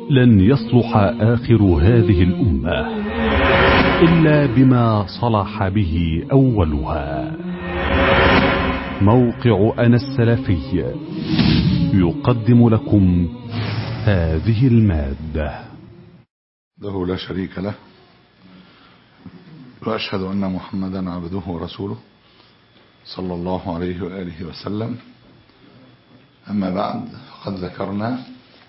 لن يصلح آخر هذه الأمة إلا بما صلح به أولها موقع أنا السلفي يقدم لكم هذه المادة له لا شريك له وأشهد أن محمدا عبده ورسوله صلى الله عليه وآله وسلم أما بعد فقد ذكرنا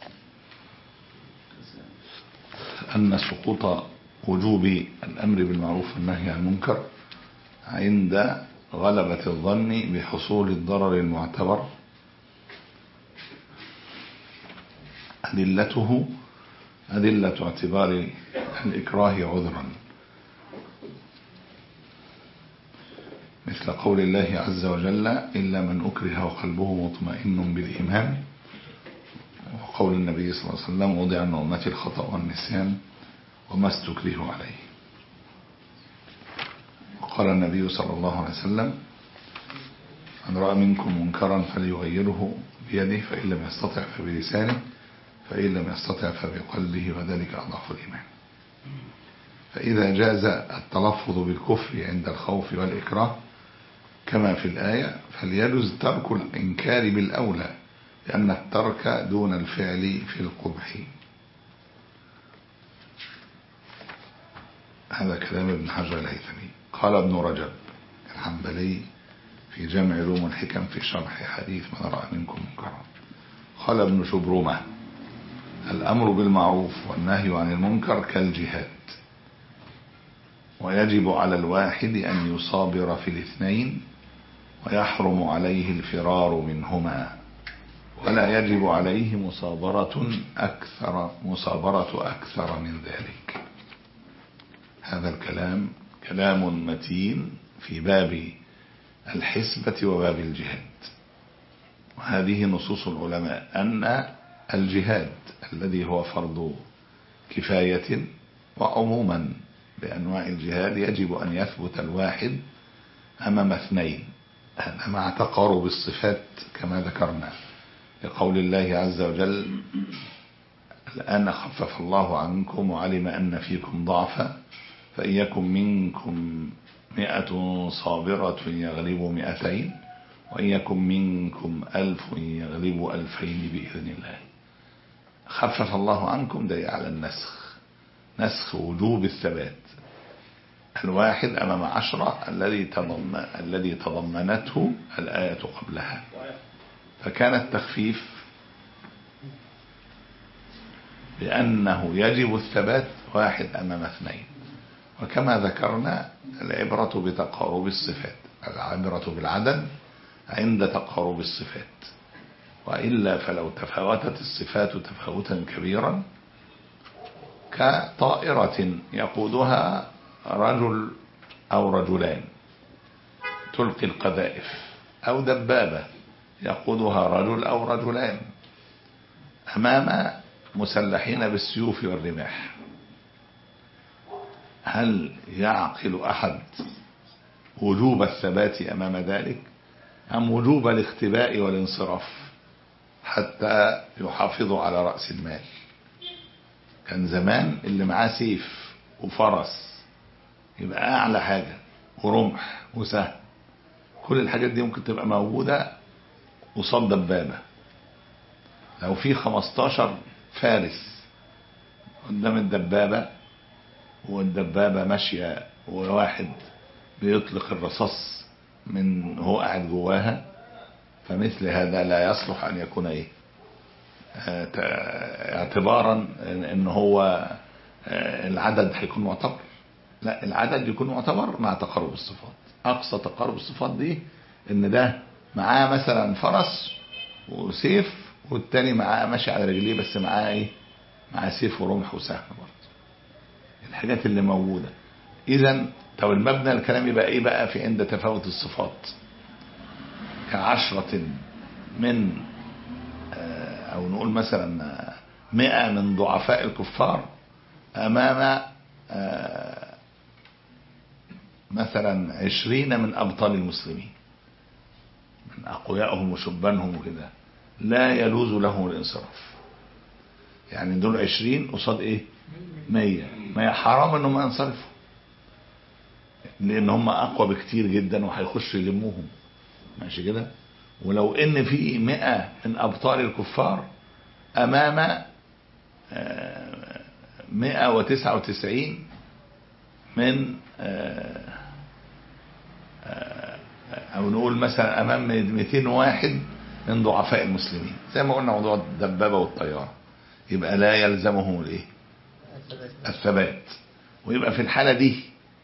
أن سقوط وجوب الأمر بالمعروف والنهي عن المنكر عند غلبة الظن بحصول الضرر المعتبر أدلته أدلة اعتبار الإكراه عذرا مثل قول الله عز وجل إلا من أكره وقلبه مطمئن بالإيمان وقول النبي صلى الله عليه وسلم وضع أن أمتي الخطأ والنسيان وما استكرهوا عليه وقال النبي صلى الله عليه وسلم من رأى منكم منكرا فليغيره بيده فإن لم يستطع فبلسانه فإن لم يستطع فبقلبه وذلك أضعف الإيمان فإذا جاز التلفظ بالكفر عند الخوف والإكراه كما في الآية فليجز ترك الإنكار بالأولى لأن الترك دون الفعل في القبح هذا كلام ابن حجر الهيثمي قال ابن رجب الحنبلي في جمع علوم الحكم في شرح حديث من رأى منكم منكرا قال ابن شبرمة الأمر بالمعروف والنهي عن المنكر كالجهاد ويجب على الواحد أن يصابر في الاثنين ويحرم عليه الفرار منهما ولا يجب عليه مصابرة أكثر مصابرة أكثر من ذلك هذا الكلام كلام متين في باب الحسبة وباب الجهاد وهذه نصوص العلماء أن الجهاد الذي هو فرض كفاية وعموما بأنواع الجهاد يجب أن يثبت الواحد أمام اثنين هذا مع تقارب الصفات كما ذكرنا لقول الله عز وجل الآن خفف الله عنكم وعلم أن فيكم ضعفا فإن يكن منكم مئة صابرة يغلب مئتين وإن يكن منكم ألف يغلب ألفين بإذن الله خفف الله عنكم ده على النسخ نسخ وجوب الثبات الواحد أمام عشرة الذي تضمن الذي تضمنته الآية قبلها فكان التخفيف لأنه يجب الثبات واحد أمام اثنين وكما ذكرنا العبرة بتقارب الصفات العبرة بالعدد عند تقارب الصفات وإلا فلو تفاوتت الصفات تفاوتا كبيرا كطائرة يقودها رجل أو رجلان تلقي القذائف أو دبابة يقودها رجل أو رجلان أمام مسلحين بالسيوف والرماح هل يعقل أحد وجوب الثبات أمام ذلك أم وجوب الاختباء والانصراف حتى يحافظوا على رأس المال كان زمان اللي معاه سيف وفرس يبقى أعلى حاجة ورمح وسهم كل الحاجات دي ممكن تبقى موجودة قصاد دبابة لو في 15 فارس قدام الدبابة والدبابة ماشية وواحد بيطلق الرصاص من هو قاعد جواها فمثل هذا لا يصلح أن يكون إيه اعتبارا ان هو العدد هيكون معتبر لا العدد يكون معتبر مع تقارب الصفات اقصى تقارب الصفات دي ان ده معاه مثلا فرس وسيف والتاني معاه ماشي على رجليه بس معاه ايه معاه سيف ورمح وسهم برضه الحاجات اللي موجودة اذا طب المبنى الكلام يبقى ايه بقى في عند تفاوت الصفات كعشرة من او نقول مثلا مئة من ضعفاء الكفار امام مثلا عشرين من ابطال المسلمين من اقويائهم وشبانهم وكده لا يجوز لهم الانصراف يعني دول عشرين قصاد ايه مية ما حرام انهم ينصرفوا لان هم اقوى بكتير جدا وهيخشوا يلموهم ماشي كده ولو ان في مئة من ابطال الكفار امام مئة وتسعة وتسعين من او نقول مثلا امام 201 من ضعفاء المسلمين زي ما قلنا موضوع الدبابة والطيارة يبقى لا يلزمهم الايه الثبات ويبقى في الحالة دي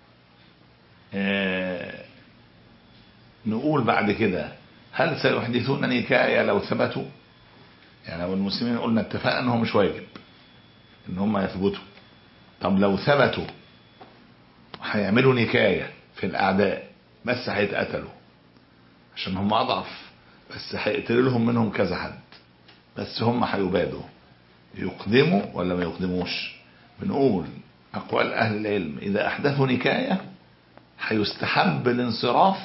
آه نقول بعد كده هل سيحدثون نكاية لو ثبتوا يعني لو المسلمين قلنا اتفقنا انه مش واجب ان هم يثبتوا طب لو ثبتوا هيعملوا نكاية في الاعداء بس هيتقتلوا عشان هم اضعف بس هيقتل لهم منهم كذا حد بس هم هيبادوا يقدموا ولا ما يقدموش بنقول اقوال اهل العلم اذا احدثوا نكايه هيستحب الانصراف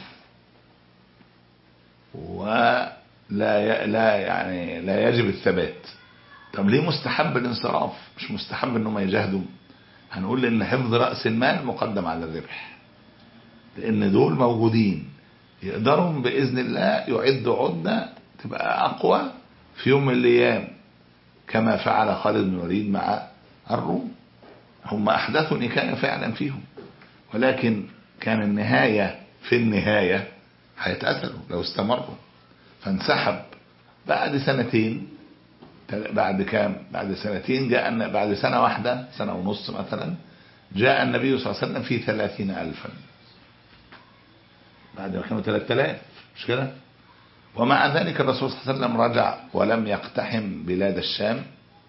ولا ي... لا يعني لا يجب الثبات طب ليه مستحب الانصراف مش مستحب انهم يجاهدوا هنقول ان حفظ راس المال مقدم على الربح لان دول موجودين يقدروا باذن الله يعدوا عده تبقى اقوى في يوم من الايام كما فعل خالد بن الوليد مع الروم هم احدثوا نكايه فعلا فيهم ولكن كان النهايه في النهايه هيتقتلوا لو استمروا فانسحب بعد سنتين بعد كام بعد سنتين جاء بعد سنة واحدة سنة ونص مثلا جاء النبي صلى الله عليه وسلم في ثلاثين ألفا بعد ما كانوا ثلاثة آلاف مش كده ومع ذلك الرسول صلى الله عليه وسلم رجع ولم يقتحم بلاد الشام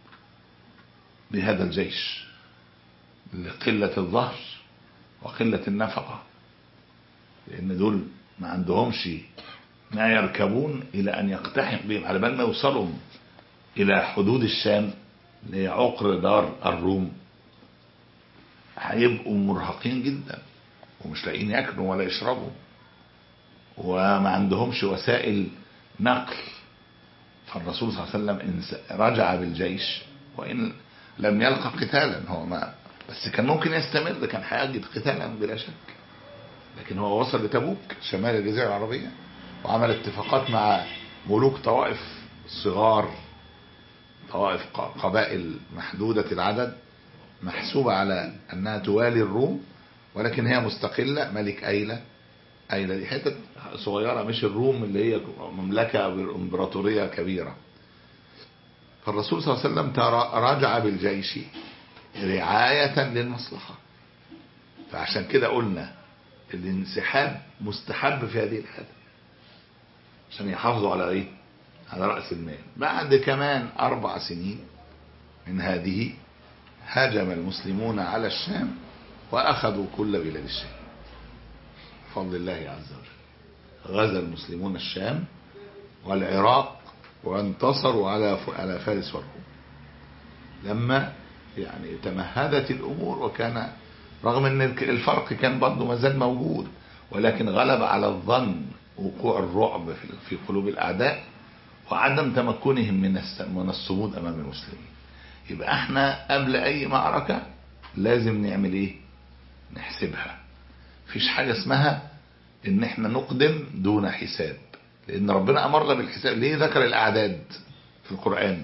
بهذا الجيش لقلة الظهر وقلة النفقة لأن دول ما عندهمش ما يركبون إلى أن يقتحم بهم على بال ما يوصلوا إلى حدود الشام اللي هي عقر دار الروم هيبقوا مرهقين جدا ومش لاقيين ياكلوا ولا يشربوا وما عندهمش وسائل نقل فالرسول صلى الله عليه وسلم رجع بالجيش وإن لم يلقى قتالا هو ما بس كان ممكن يستمر كان هيجد قتالا بلا شك لكن هو وصل لتبوك شمال الجزيرة العربية وعمل اتفاقات مع ملوك طوائف صغار طوائف قبائل محدودة العدد محسوبة على أنها توالي الروم ولكن هي مستقلة ملك أيلة أيلة دي حتة صغيرة مش الروم اللي هي مملكة امبراطورية كبيرة فالرسول صلى الله عليه وسلم رجع بالجيش رعاية للمصلحة فعشان كده قلنا الانسحاب مستحب في هذه الحالة عشان يحافظوا على ايه على رأس المال بعد كمان أربع سنين من هذه هاجم المسلمون على الشام وأخذوا كل بلاد الشام بفضل الله عز وجل غزا المسلمون الشام والعراق وانتصروا على على فارس والروم لما يعني تمهدت الأمور وكان رغم ان الفرق كان برضه ما زال موجود ولكن غلب على الظن وقوع الرعب في قلوب الأعداء وعدم تمكنهم من من الصمود امام المسلمين يبقى احنا قبل اي معركة لازم نعمل ايه نحسبها مفيش حاجة اسمها ان احنا نقدم دون حساب لان ربنا امرنا بالحساب ليه ذكر الاعداد في القرآن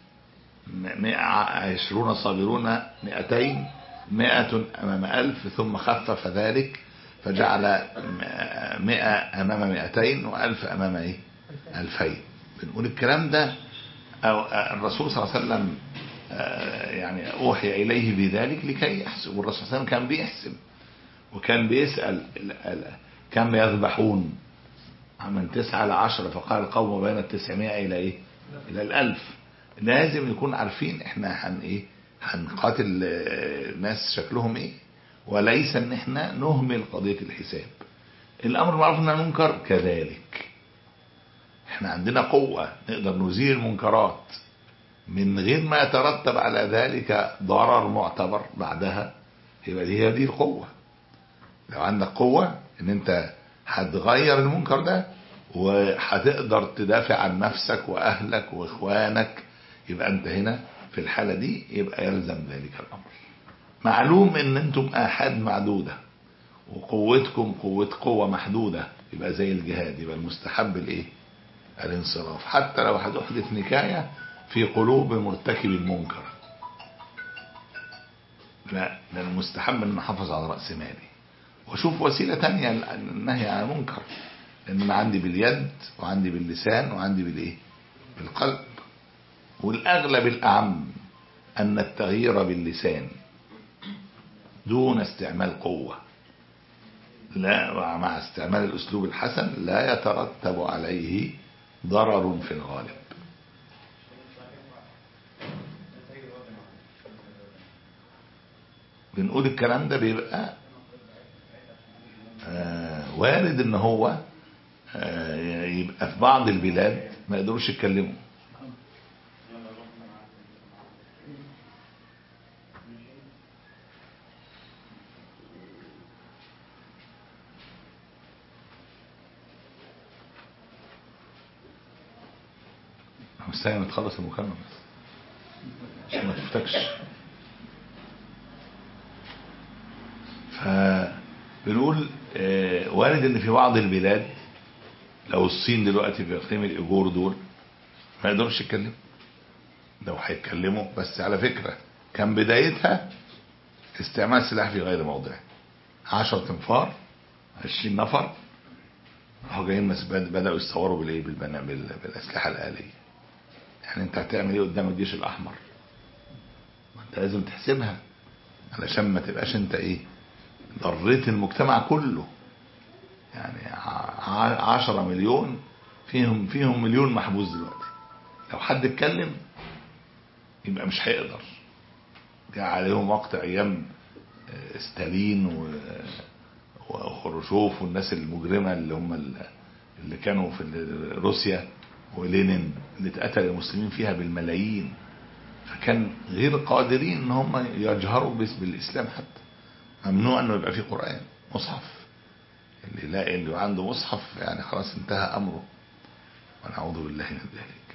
عشرون صابرون مئتين مئة امام الف ثم خفف ذلك فجعل مئة امام مئتين والف امام ايه الفين بنقول الكلام ده أو الرسول صلى الله عليه وسلم يعني أوحي إليه بذلك لكي يحسب والرسول صلى الله عليه وسلم كان بيحسب وكان بيسأل كم يذبحون من تسعة لعشرة فقال القوم بين التسعمائة إلى إيه إلى الألف لازم نكون عارفين إحنا هن إيه هنقاتل ناس شكلهم إيه وليس إن إحنا نهمل قضية الحساب الأمر معروف من المنكر كذلك احنا عندنا قوة نقدر نزيل المنكرات من غير ما يترتب على ذلك ضرر معتبر بعدها يبقى دي هي دي القوة لو عندك قوة ان انت هتغير المنكر ده وهتقدر تدافع عن نفسك واهلك واخوانك يبقى انت هنا في الحالة دي يبقى يلزم ذلك الأمر معلوم ان انتم آحاد معدودة وقوتكم قوة قوة محدودة يبقى زي الجهاد يبقى المستحب الايه الانصراف حتى لو هتحدث نكاية في قلوب مرتكب المنكر لا ده المستحب ان نحافظ على رأس مالي واشوف وسيلة تانية للنهي عن المنكر لان انا عندي باليد وعندي باللسان وعندي بالايه بالقلب والاغلب الاعم ان التغيير باللسان دون استعمال قوة لا مع استعمال الاسلوب الحسن لا يترتب عليه ضرر في الغالب بنقول الكلام ده بيبقى آه وارد ان هو آه يبقى في بعض البلاد ما يقدروش يتكلموا مستني ما تخلص المكالمة بس عشان ما تفتكش فبنقول آه، وارد ان في بعض البلاد لو الصين دلوقتي في اقليم الايجور دول ما يقدروش يتكلموا لو هيتكلموا بس على فكرة كان بدايتها استعمال سلاح في غير موضعه 10 تنفار 20 نفر راحوا جايين مس- بد- بدأوا يتصوروا بالايه بالبنا- بال- بالاسلحة الآلية يعني انت هتعمل ايه قدام الجيش الاحمر ما انت لازم تحسبها علشان ما تبقاش انت ايه ضريت المجتمع كله يعني ع- ع- عشرة مليون فيهم فيهم مليون محبوس دلوقتي لو حد اتكلم يبقى مش هيقدر جاء عليهم وقت ايام آه، ستالين و- وخروشوف والناس المجرمة اللي هم ال- اللي كانوا في ال- روسيا ولينين اللي اتقتل المسلمين فيها بالملايين فكان غير قادرين ان هم يجهروا باسم الاسلام حتى ممنوع انه يبقى فيه قرآن مصحف اللي يلاقي اللي عنده مصحف يعني خلاص انتهى امره ونعوذ بالله من ذلك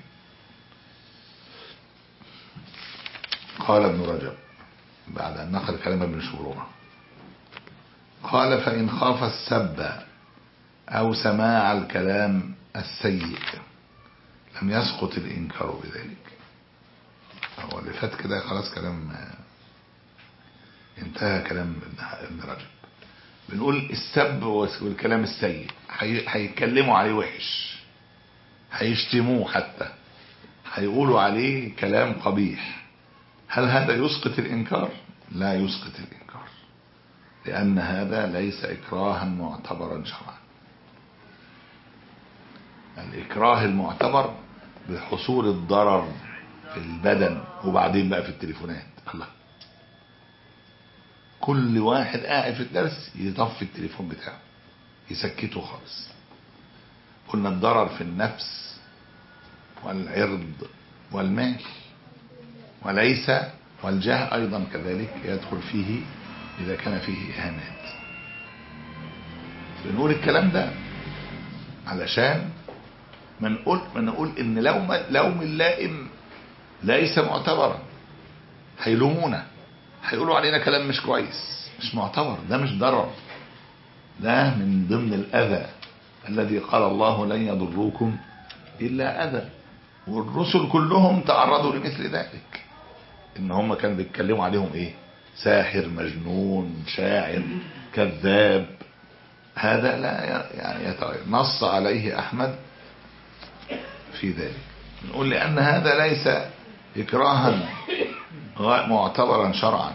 قال ابن رجب بعد ان نقل كلام ابن شبرمة قال فإن خاف السب أو سماع الكلام السيء لم يسقط الإنكار بذلك هو اللي فات كده خلاص كلام آه، انتهى كلام ابن ابن رجب بنقول السب والكلام السيء هي- هيتكلموا عليه وحش هيشتموه حتى هيقولوا عليه كلام قبيح هل هذا يسقط الإنكار؟ لا يسقط الإنكار لأن هذا ليس إكراها معتبرا شرعا الإكراه المعتبر بحصول الضرر في البدن وبعدين بقى في التليفونات الله كل واحد قاعد في الدرس يطفي التليفون بتاعه يسكته خالص قلنا الضرر في النفس والعرض والمال وليس والجاه أيضا كذلك يدخل فيه إذا كان فيه إهانات بنقول الكلام ده علشان ما نقول ما نقول ان لوم لوم اللائم ليس معتبرا هيلومونا هيقولوا علينا كلام مش كويس مش معتبر ده مش ضرر ده من ضمن الأذى الذي قال الله لن يضروكم إلا أذى والرسل كلهم تعرضوا لمثل ذلك ان هم كانوا بيتكلموا عليهم ايه ساحر مجنون شاعر كذاب هذا لا ي- يعني يتغير نص عليه احمد في ذلك نقول لان هذا ليس اكراها غ- معتبرا شرعا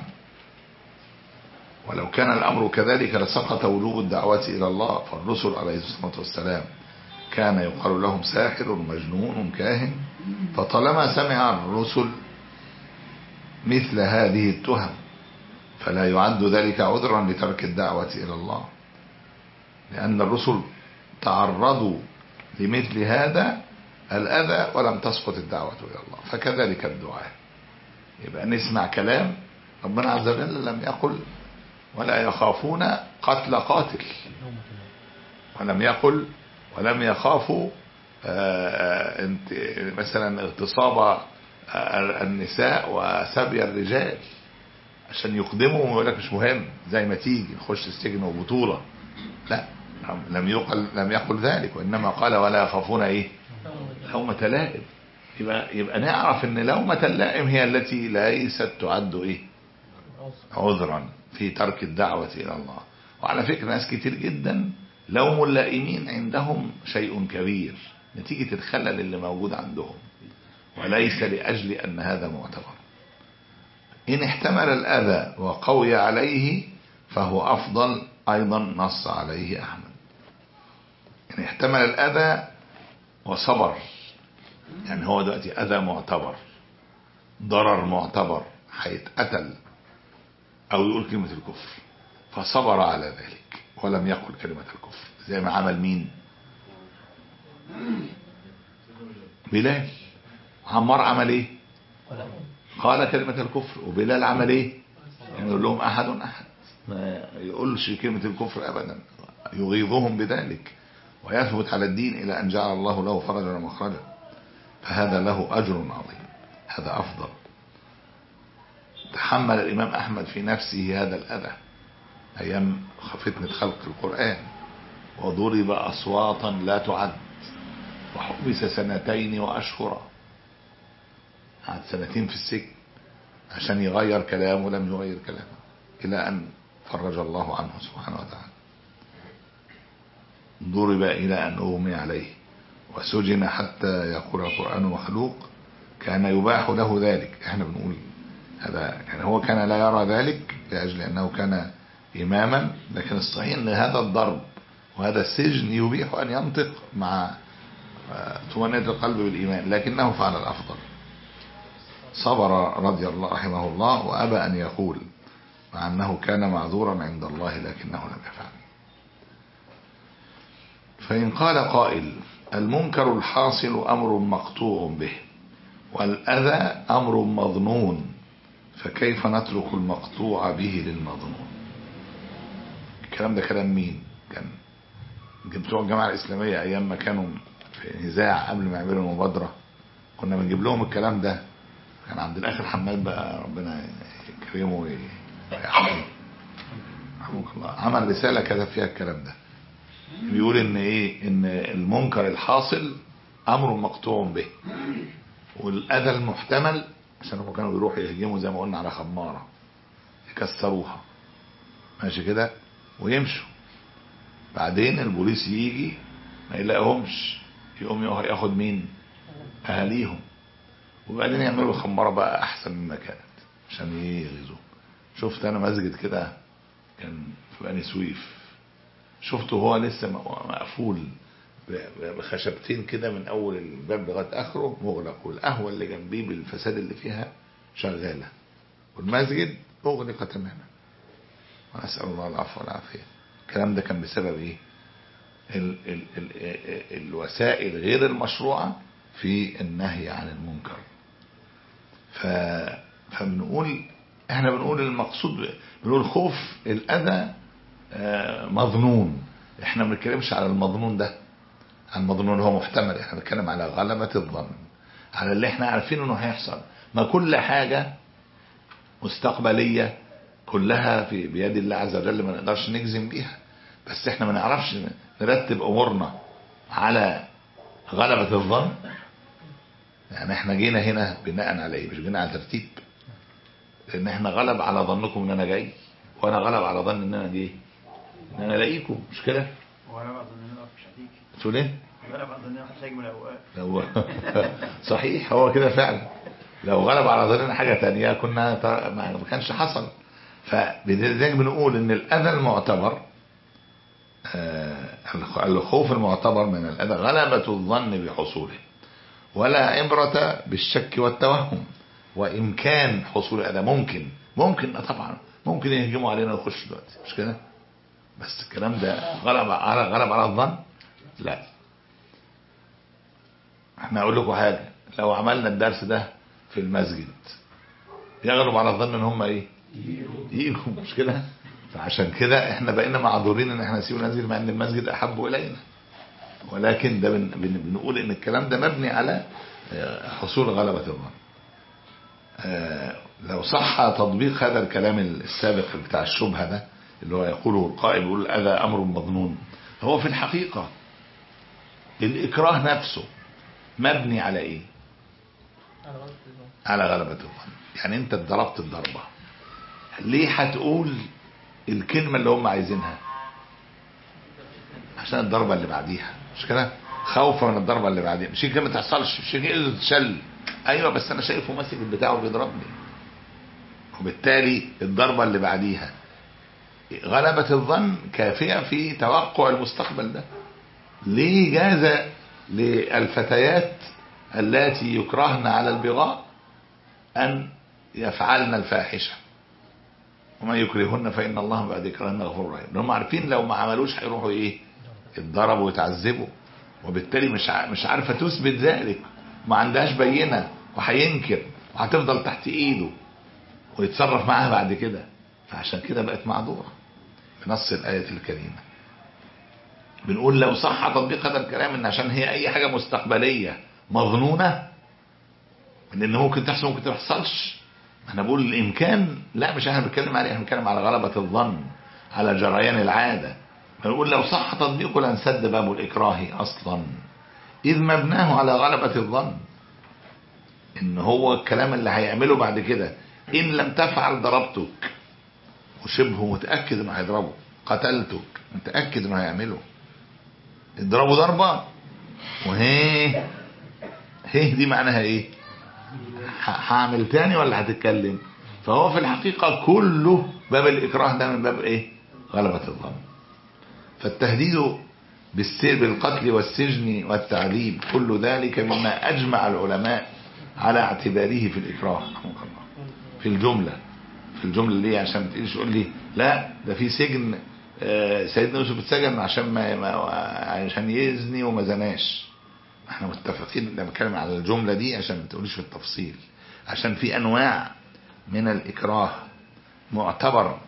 ولو كان الامر كذلك لسقط وجوب الدعوة الى الله فالرسل عليه الصلاة والسلام كان يقال لهم ساحر مجنون كاهن فطالما سمع الرسل مثل هذه التهم فلا يعد ذلك عذرا لترك الدعوة إلى الله لأن الرسل تعرضوا لمثل هذا الأذى ولم تسقط الدعوة إلى الله فكذلك الدعاء يبقى نسمع كلام ربنا عز وجل لم يقل ولا يخافون قتل قاتل ولم يقل ولم يخافوا آه، آه، انت- مثلا اغتصاب النساء وسبي الرجال عشان يقدموا ويقول لك مش مهم زي ما تيجي نخش السجن وبطولة لا لم يقل لم يقل ذلك وإنما قال ولا يخافون إيه لومة لائم يبقى يبقى نعرف ان لومة اللائم هي التي ليست تعد ايه عذرا في ترك الدعوة الى الله وعلى فكرة ناس كتير جدا لوم اللائمين عندهم شيء كبير نتيجة الخلل اللي موجود عندهم وليس لأجل أن هذا معتبر إن احتمل الأذى وقوي عليه فهو أفضل أيضا نص عليه أحمد إن احتمل الأذى وصبر يعني هو دلوقتي أذى معتبر ضرر معتبر هيتقتل أو يقول كلمة الكفر فصبر على ذلك ولم يقل كلمة الكفر زي ما عمل مين بلال عمار عمل ايه قال كلمة الكفر وبلال عمل ايه يعني يقول لهم احد احد ما يقولش كلمة الكفر ابدا يغيظهم بذلك ويثبت على الدين الى ان جعل الله له فرجا ومخرجا فهذا له اجر عظيم هذا افضل تحمل الامام احمد في نفسه هذا الاذى ايام فتنة خلق القرآن وضرب اصواتا لا تعد وحبس سنتين واشهرا قعد سنتين في السجن عشان يغير كلامه ولم يغير كلامه الى ان فرج الله عنه سبحانه وتعالى ضرب الى ان اغمي عليه وسجن حتى يقول القرآن مخلوق كان يباح له ذلك احنا بنقول هذا يعني هو كان لا يرى ذلك لأجل أنه كان إماما لكن الصحيح أن هذا الضرب وهذا السجن يبيح أن ينطق مع طمأنينة القلب بالإيمان لكنه فعل الأفضل صبر رضي الله رحمه الله وأبى أن يقول مع أنه كان معذورا عند الله لكنه لم يفعل فإن قال قائل المنكر الحاصل أمر مقطوع به والأذى أمر مظنون فكيف نترك المقطوع به للمظنون الكلام ده كلام مين كان بتوع الجماعة الإسلامية أيام ما كانوا في نزاع قبل ما يعملوا المبادرة كنا بنجيب لهم الكلام ده كان عند الآخر حماد بقى ربنا يكرمه ويحميه رحمه الله عمل رسالة كتب فيها الكلام ده بيقول ان ايه ان المنكر الحاصل امر مقطوع به والاذى المحتمل عشان هم كانوا بيروحوا يهجموا زي ما قلنا على خمارة يكسروها ماشي كده ويمشوا بعدين البوليس يجي ما يلاقيهمش يقوم ياخد مين اهاليهم وبعدين يعملوا الخمارة بقى احسن مما كانت عشان يغيظوا شفت انا مسجد كده كان في بني سويف شفته هو لسه مقفول بخشبتين كده من اول الباب لغايه اخره مغلق والقهوه اللي جنبيه بالفساد اللي فيها شغاله والمسجد اغلق تماما ونسال الله العفو والعافيه الكلام ده كان بسبب ايه ال ال ال الوسائل غير المشروعه في النهي عن المنكر ف فبنقول احنا بنقول المقصود بنقول خوف الاذى مظنون احنا ما بنتكلمش على المظنون ده عن المظنون هو محتمل احنا بنتكلم على غلبة الظن على اللي احنا عارفين انه هيحصل ما كل حاجة مستقبلية كلها في بيد الله عز وجل ما نقدرش نجزم بيها بس احنا ما نعرفش نرتب امورنا على غلبة الظن يعني احنا جينا هنا بناء على ايه مش جينا على ترتيب لان احنا غلب على ظنكم ان انا جاي وانا غلب على ظن ان انا جاي ان انا الاقيكم مش كده وانا بعض الناس مش هتيجي تقول ايه وانا بعض الناس هتيجي من الاوقات لو صحيح هو كده فعلا لو غلب على ظننا حاجة تانية كنا ت- ما كانش حصل فلذلك بنقول ان الاذى المعتبر آه، الخوف المعتبر من الاذى غلبة الظن بحصوله ولا عبرة بالشك والتوهم وامكان حصول الاذى ممكن ممكن آه طبعا ممكن يهجموا علينا ويخشوا دلوقتي مش كده بس الكلام ده غلب على غلب على الظن لا احنا اقول لكم حاجه لو عملنا الدرس ده في المسجد يغلب على الظن ان هم ايه يجوا مش كده فعشان كده احنا بقينا معذورين ان احنا نسيب المسجد مع ان المسجد احب الينا ولكن ده بن بن بنقول ان الكلام ده مبني على آه، حصول غلبة الظن آه، لو صح تطبيق هذا الكلام السابق بتاع الشبهة ده اللي هو يقوله القائل يقول الأذى أمر مظنون هو في الحقيقة الإكراه نفسه مبني على إيه على غلبة الظن يعني أنت اتضربت الضربة ليه هتقول الكلمة اللي هم عايزينها عشان الضربة اللي بعديها مش كده خوفا من الضربة اللي بعديها مش كده ما تحصلش مش كده تتشل ايوه بس انا شايفه ماسك البتاع وبيضربني وبالتالي الضربة اللي بعديها غلبة الظن كافية في توقع المستقبل ده ليه جاز للفتيات اللاتي يكرهن على البغاء أن يفعلن الفاحشة وما يكرهن فإن الله بعد إكراهن غفور رحيم هم عارفين لو ما عملوش هيروحوا إيه يتضربوا ويتعذبوا وبالتالي مش ع- مش عارفة تثبت ذلك ما عندهاش بينة وهينكر وهتفضل تحت إيده ويتصرف معاها بعد كده فعشان كده بقت معذورة بنص الآية الكريمة بنقول لو صح تطبيق هذا الكلام ان عشان هي اي حاجة مستقبلية مظنونة لان ممكن تحصل ممكن ما تحصلش انا بقول الامكان لا مش احنا بنتكلم عليه احنا بنتكلم على غلبة الظن على جريان العادة بنقول لو صح تطبيقه لانسد باب الاكراه اصلا اذ مبناه على غلبة الظن ان هو الكلام اللي هيعمله بعد كده ان لم تفعل ضربتك وشبه متأكد انه هيضربه قتلتك متأكد انه هيعمله اضربه ضربة وهي هي دي معناها ايه ه- هعمل تاني ولا هتتكلم فهو في الحقيقة كله باب الإكراه ده من باب ايه غلبة الظن فالتهديد بالسير بالقتل والسجن والتعذيب كل ذلك مما أجمع العلماء على اعتباره في الإكراه رحمك الله في الجملة في الجملة ليه عشان ما تقولش تقول لي لا ده في سجن آه، سيدنا يوسف اتسجن عشان ما ما- عشان يزني وما زناش احنا متفقين لما بتكلم على الجملة دي عشان ما تقوليش في التفصيل عشان في انواع من الاكراه معتبر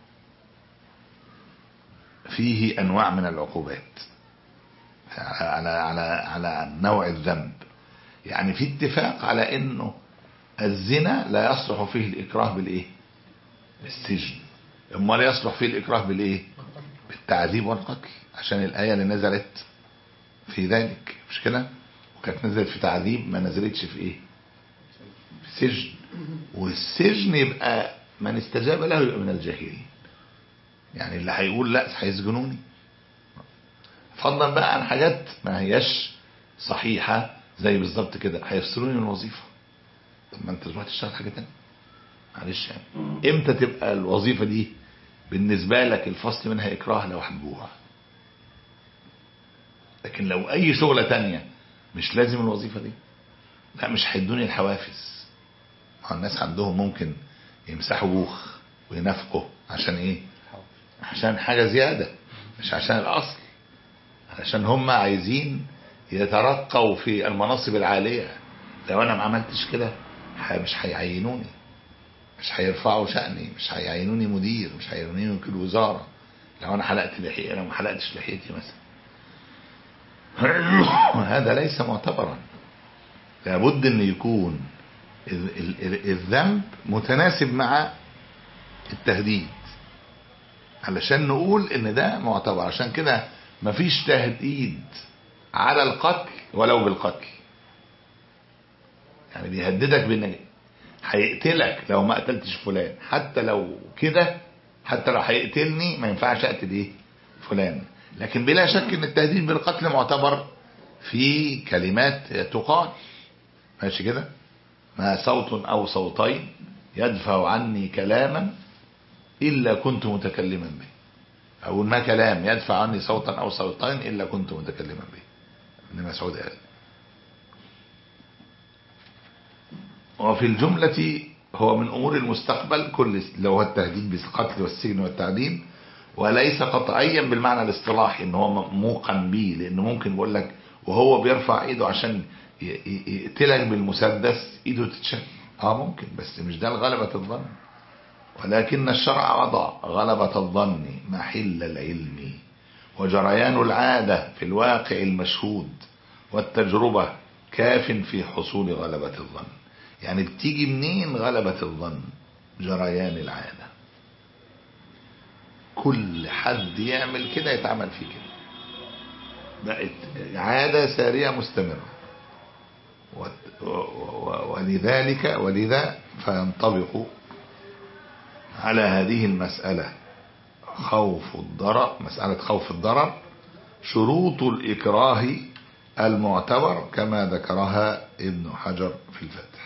فيه انواع من العقوبات على على على نوع الذنب يعني في اتفاق على انه الزنا لا يصلح فيه الاكراه بالايه بالسجن امال يصلح فيه الاكراه بالايه بالتعذيب والقتل عشان الايه اللي نزلت في ذلك مش كده وكانت نزلت في تعذيب ما نزلتش في ايه في سجن والسجن يبقى من استجاب له يبقى من الجاهلين يعني اللي هيقول لا هيسجنوني فضلا بقى عن حاجات ما هياش صحيحة زي بالظبط كده هيفصلوني من الوظيفة طب ما انت دلوقتي تشتغل حاجة تانية معلش يعني امتى تبقى الوظيفة دي بالنسبة لك الفصل منها اكراه لو حبوها لكن لو اي شغلة تانية مش لازم الوظيفة دي لا مش هيدوني الحوافز ما هو الناس عندهم ممكن يمسحوا بوخ وينافقوا عشان ايه عشان حاجة زيادة مش عشان الاصل عشان هم عايزين يترقوا في المناصب العالية لو انا ما عملتش كده ح- مش هيعينوني مش هيرفعوا شأني مش هيعينوني مدير مش هيعينوني وكيل وزارة لو انا حلقت لحيتي لو ما حلقتش لحيتي مثلا هذا ليس معتبرا لابد ان يكون ال- ال- ال- الذنب متناسب مع التهديد علشان نقول ان ده معتبر عشان كده مفيش تهديد على القتل ولو بالقتل يعني بيهددك بان هيقتلك لو ما قتلتش فلان حتى لو كده حتى لو هيقتلني ما ينفعش اقتل ايه فلان لكن بلا شك ان التهديد بالقتل معتبر في كلمات تقال ماشي كده ما صوت او صوتين يدفع عني كلاما الا كنت متكلما به او ما كلام يدفع عني صوتا او صوتين الا كنت متكلما به ابن مسعود قال وفي الجملة هو من أمور المستقبل كل لو هو التهديد بالقتل والسجن والتعذيب وليس قطعيا بالمعنى الاصطلاحي ان هو موقن به لانه ممكن بقول لك وهو بيرفع ايده عشان ي- ي- يقتلك بالمسدس ايده تتشل اه ممكن بس مش ده غلبة الظن ولكن الشرع وضع غلبة الظن محل العلم وجريان العادة في الواقع المشهود والتجربة كاف في حصول غلبة الظن يعني بتيجي منين غلبة الظن جريان العادة كل حد يعمل كده يتعمل فيه كده بقت عادة سارية مستمرة و- و- ولذلك ولذا فينطبق على هذه المسألة خوف الضرر مسألة خوف الضرر شروط الإكراه المعتبر كما ذكرها ابن حجر في الفتح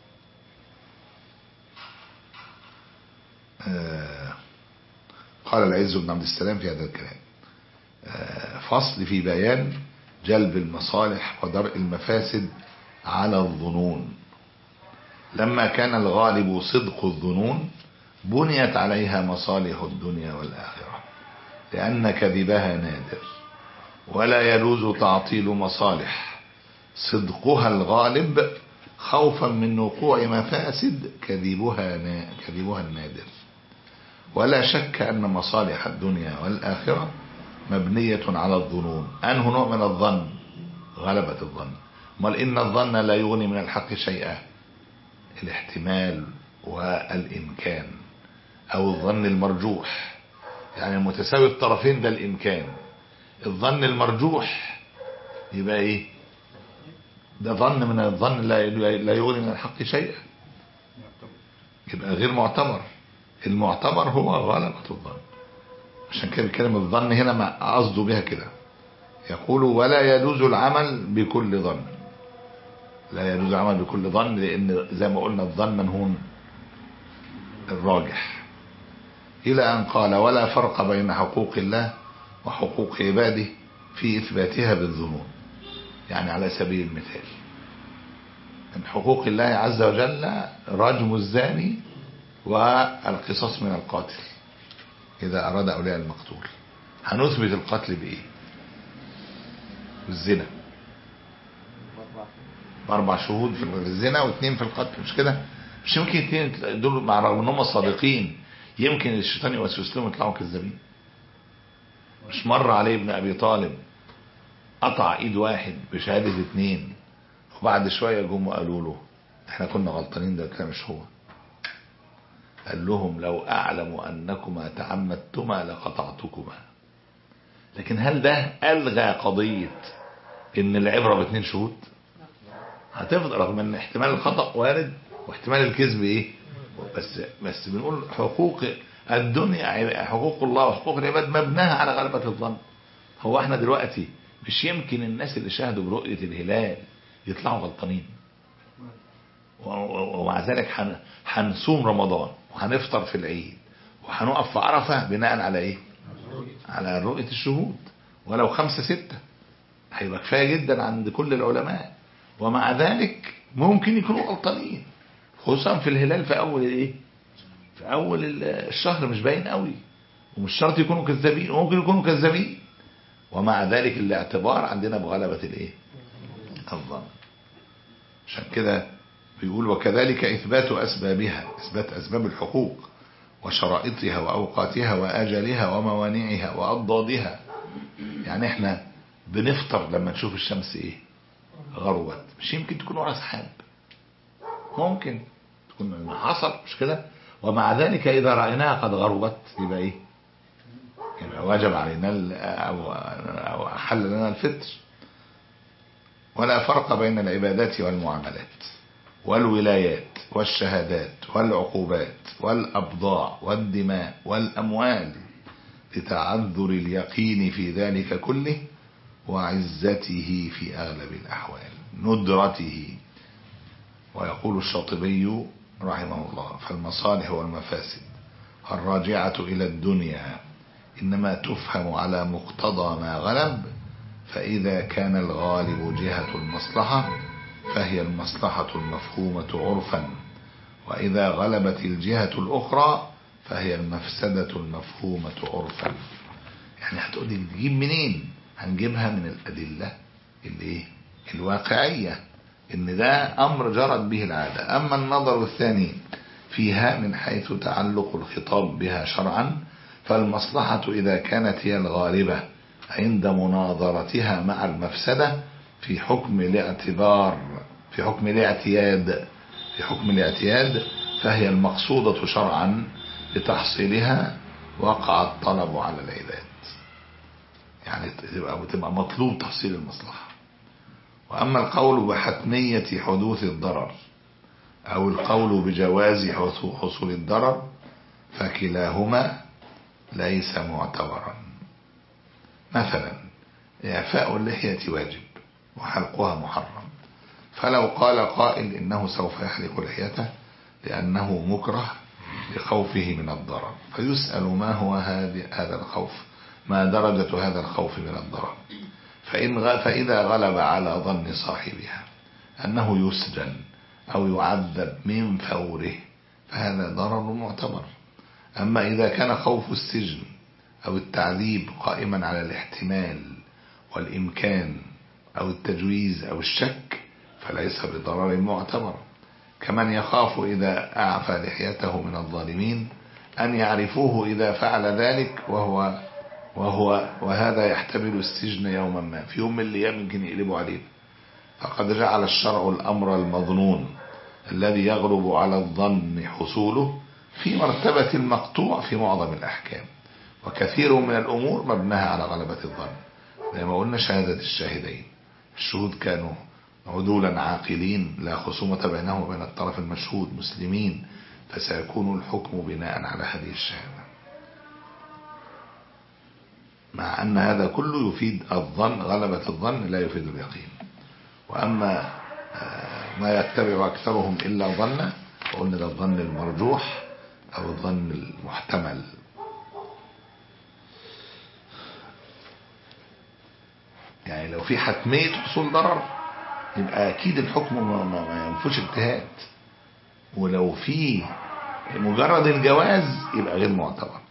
آه، قال العز بن عبد السلام في هذا الكلام آه، فصل في بيان جلب المصالح ودرء المفاسد على الظنون لما كان الغالب صدق الظنون بنيت عليها مصالح الدنيا والآخرة لأن كذبها نادر ولا يجوز تعطيل مصالح صدقها الغالب خوفا من وقوع مفاسد كذبها نا- كذبها النادر ولا شك أن مصالح الدنيا والآخرة مبنية على الظنون أنه نوع من الظن غلبة الظن بل إن الظن لا يغني من الحق شيئا الاحتمال والإمكان أو الظن المرجوح يعني المتساوي الطرفين ده الإمكان الظن المرجوح يبقى إيه ده ظن من الظن لا لا يغني من الحق شيئا يبقى غير معتبر المعتبر هو غلبة الظن عشان كده كلمة الظن هنا ما قصده بها كده يقول ولا يجوز العمل بكل ظن لا يجوز العمل بكل ظن لأن زي ما قلنا الظن منهون الراجح إلى أن قال ولا فرق بين حقوق الله وحقوق عباده في إثباتها بالظنون يعني على سبيل المثال من حقوق الله عز وجل رجم الزاني والقصاص من القاتل إذا أراد أولياء المقتول هنثبت القتل بإيه بالزنا بأربع شهود في الزنا واثنين في القتل مش كده مش يمكن اثنين دول مع رغم ان هم صادقين يمكن الشيطان يوسوس لهم يطلعوا كذابين مش مر عليه ابن ابي طالب قطع ايد واحد بشهاده اثنين وبعد شويه جم وقالوا له احنا كنا غلطانين ده كلام مش هو قال لهم لو اعلم انكما تعمدتما لقطعتكما لكن هل ده الغى قضيه ان العبره باثنين شهود هتفضل رغم ان احتمال الخطا وارد واحتمال الكذب ايه بس بس بنقول حقوق الدنيا حقوق الله وحقوق العباد مبناها على غلبة الظن هو احنا دلوقتي مش يمكن الناس اللي شاهدوا برؤية الهلال يطلعوا غلطانين و- و- ومع ذلك هن- هنصوم رمضان وهنفطر في العيد وهنقف في عرفة بناء على ايه على رؤية الشهود ولو خمسة ستة هيبقى كفاية جدا عند كل العلماء ومع ذلك ممكن يكونوا غلطانين خصوصا في الهلال في اول ايه في اول ال- الشهر مش باين قوي ومش شرط يكونوا كذابين وممكن يكونوا كذابين ومع ذلك الاعتبار عندنا بغلبة الايه الظن عشان كده بيقول وكذلك اثبات اسبابها اثبات اسباب الحقوق وشرائطها واوقاتها واجلها وموانعها واضدادها يعني احنا بنفطر لما نشوف الشمس ايه غربت مش يمكن تكون ورا سحاب ممكن تكون حصل مش كده ومع ذلك إذا رأيناها قد غربت يبقى إيه يبقى وجب علينا ال- أو, أو حل لنا الفطر ولا فرق بين العبادات والمعاملات والولايات والشهادات والعقوبات والأبضاع والدماء والأموال لتعذر اليقين في ذلك كله وعزته في أغلب الأحوال ندرته ويقول الشاطبي رحمه الله فالمصالح والمفاسد الراجعة إلى الدنيا إنما تفهم على مقتضى ما غلب فإذا كان الغالب جهة المصلحة فهي المصلحة المفهومة عرفا وإذا غلبت الجهة الأخرى فهي المفسدة المفهومة عرفا يعني هتقولي تجيب منين هنجيبها من الأدلة الايه الواقعية ان ده امر جرت به العادة اما النظر الثاني فيها من حيث تعلق الخطاب بها شرعا فالمصلحة اذا كانت هي الغالبة عند مناظرتها مع المفسدة في حكم الاعتبار في حكم الاعتياد بحكم الاعتياد فهي المقصودة شرعا لتحصيلها وقع الطلب على العباد يعني تبقى بتبقى مطلوب تحصيل المصلحة وأما القول بحتمية حدوث الضرر أو القول بجواز حصول الضرر فكلاهما ليس معتبرا مثلا إعفاء اللحية واجب وحلقها محرم فلو قال قائل إنه سوف يحلق لحيته لأنه مكره لخوفه من الضرر فيسأل ما هو هذا الخوف ما درجة هذا الخوف من الضرر فإن غ... فإذا غلب على ظن صاحبها أنه يسجن أو يعذب من فوره فهذا ضرر معتبر أما إذا كان خوف السجن أو التعذيب قائما على الاحتمال والإمكان أو التجويز أو الشك فليس بضرر معتبر كمن يخاف إذا أعفى لحيته من الظالمين أن يعرفوه إذا فعل ذلك وهو وهو وهذا يحتمل السجن يوما ما في يوم من الأيام يمكن يقلبوا عليه فقد جعل الشرع الأمر المظنون الذي يغلب على الظن حصوله في مرتبة المقطوع في معظم الأحكام وكثير من الأمور مبناها على غلبة الظن زي ما قلنا شهادة الشاهدين الشهود كانوا عدولا عاقلين لا خصومة بينهم وبين الطرف المشهود مسلمين فسيكون الحكم بناء على هذه الشهادة مع أن هذا كله يفيد الظن غلبة الظن لا يفيد اليقين وأما ما يتبع أكثرهم إلا ظنا وقلنا ده الظن المرجوح أو الظن المحتمل يعني لو في حتمية حصول ضرر يبقى أكيد الحكم ما, ما, ما ينفوش اجتهاد ولو في مجرد الجواز يبقى غير معتبر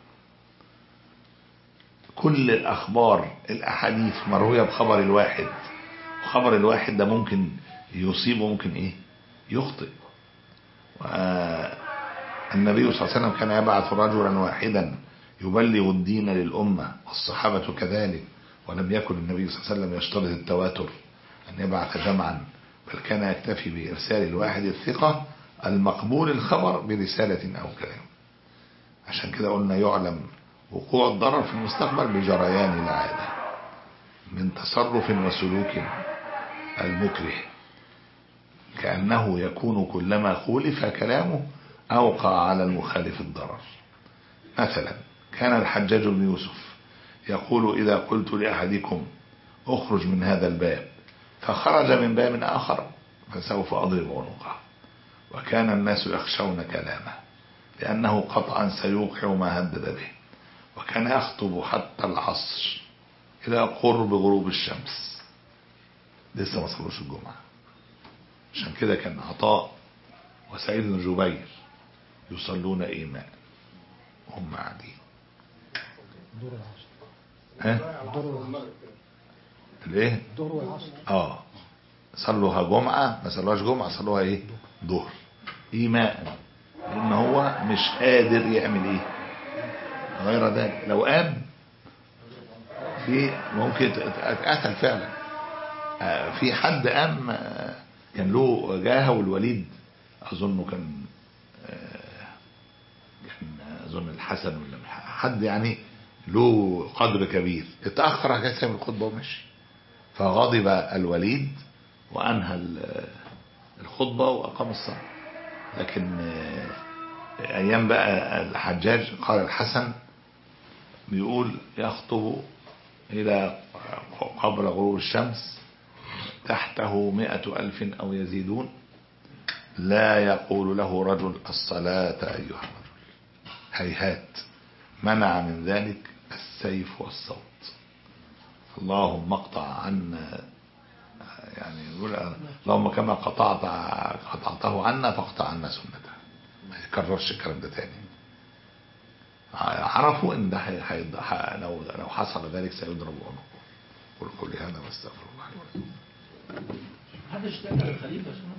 كل الأخبار الأحاديث مروية بخبر الواحد وخبر الواحد ده ممكن يصيب وممكن إيه يخطئ النبي صلى الله عليه وسلم كان يبعث رجلا واحدا يبلغ الدين للأمة والصحابة كذلك ولم يكن النبي صلى الله عليه وسلم يشترط التواتر أن يبعث جمعا بل كان يكتفي بإرسال الواحد الثقة المقبول الخبر برسالة أو كلام عشان كده قلنا يعلم وقوع الضرر في المستقبل بجريان العادة من تصرف وسلوك المكره كأنه يكون كلما خولف كلامه أوقع على المخالف الضرر مثلا كان الحجاج بن يوسف يقول إذا قلت لأحدكم اخرج من هذا الباب فخرج من باب آخر فسوف أضرب عنقه وكان الناس يخشون كلامه لأنه قطعا سيوقع ما هدد به وكان يخطب حتى العصر إلى قرب غروب الشمس لسه ما صلوش الجمعة عشان كده كان عطاء وسعيد بن جبير يصلون إيماء وهم قاعدين دور العصر ها دور الايه الظهر والعصر اه صلوها جمعة ما صلوهاش جمعة صلوها ايه ظهر ايماء لان هو مش قادر يعمل ايه غير ذلك لو قام في ممكن اتقتل فعلا آه، في حد قام آه، كان له جاهه والوليد اظنه كان آه، كان اظن الحسن ولا حد يعني له قدر كبير اتاخر على كده الخطبه ومشي فغضب الوليد وانهى ال- الخطبه واقام الصلاه لكن آه، ايام بقى الحجاج قال الحسن بيقول يخطب الى قبل غروب الشمس تحته مئة ألف أو يزيدون لا يقول له رجل الصلاة أيها الرجل هيهات منع من ذلك السيف والصوت اللهم اقطع عنا يعني يقول اللهم كما قطعت قطعته عنا فاقطع عنا سنته ما يكررش الكلام ده تاني عرفوا ان ده هي- هي- لو لو حصل ذلك سيضرب عنقه قل قولي هذا واستغفر الله لي ولكم محدش اشتكى للخليفه شنو؟